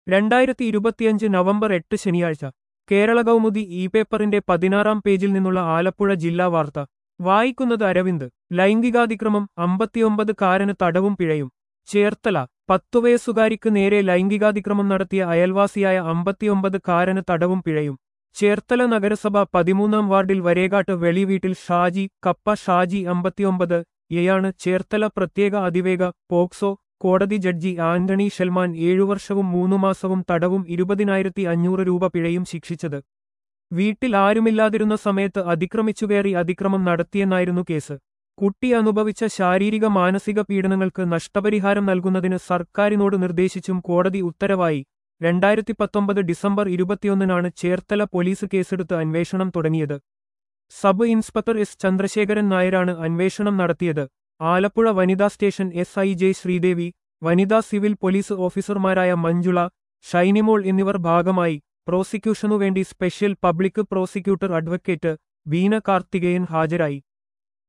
രണ്ടായിരത്തി ഇരുപത്തിയഞ്ച് നവംബർ എട്ട് ശനിയാഴ്ച കേരള കൗമുദി ഇ പേപ്പറിന്റെ പതിനാറാം പേജിൽ നിന്നുള്ള ആലപ്പുഴ ജില്ലാ വാർത്ത വായിക്കുന്നത് അരവിന്ദ് ലൈംഗികാതിക്രമം അമ്പത്തിയൊമ്പത് കാരന് തടവും പിഴയും ചേർത്തല പത്തുവയസ്സുകാരിക്ക് നേരെ ലൈംഗികാതിക്രമം നടത്തിയ അയൽവാസിയായ അമ്പത്തിയൊമ്പത് കാരന് തടവും പിഴയും ചേർത്തല നഗരസഭ പതിമൂന്നാം വാർഡിൽ വരേകാട്ട് വെളി വീട്ടിൽ ഷാജി കപ്പ ഷാജി അമ്പത്തിയൊമ്പത് യെയാണ് ചേർത്തല പ്രത്യേക അതിവേഗ പോക്സോ കോടതി ജഡ്ജി ആന്റണി ഷെൽമാൻ ഏഴു വർഷവും മൂന്നു മാസവും തടവും ഇരുപതിനായിരത്തി അഞ്ഞൂറ് രൂപ പിഴയും ശിക്ഷിച്ചത് വീട്ടിൽ ആരുമില്ലാതിരുന്ന സമയത്ത് അതിക്രമിച്ചുകയറി അതിക്രമം നടത്തിയെന്നായിരുന്നു കേസ് കുട്ടി അനുഭവിച്ച ശാരീരിക മാനസിക പീഡനങ്ങൾക്ക് നഷ്ടപരിഹാരം നൽകുന്നതിന് സർക്കാരിനോട് നിർദ്ദേശിച്ചും കോടതി ഉത്തരവായി രണ്ടായിരത്തി പത്തൊമ്പത് ഡിസംബർ ഇരുപത്തിയൊന്നിനാണ് ചേർത്തല പോലീസ് കേസെടുത്ത് അന്വേഷണം തുടങ്ങിയത് സബ് ഇൻസ്പെക്ടർ എസ് ചന്ദ്രശേഖരൻ നായരാണ് അന്വേഷണം നടത്തിയത് ആലപ്പുഴ വനിതാ station S I J Sreedevi വനിതാ സിവിൽ പോലീസ് ഓഫീസർമാരായ മഞ്ജുള ഷൈനിമോൾ എന്നിവർ ഭാഗമായി പ്രോസിക്യൂഷനുവേണ്ടി special public prosecutor advocate Veena Karthikeyan ഹാജരായി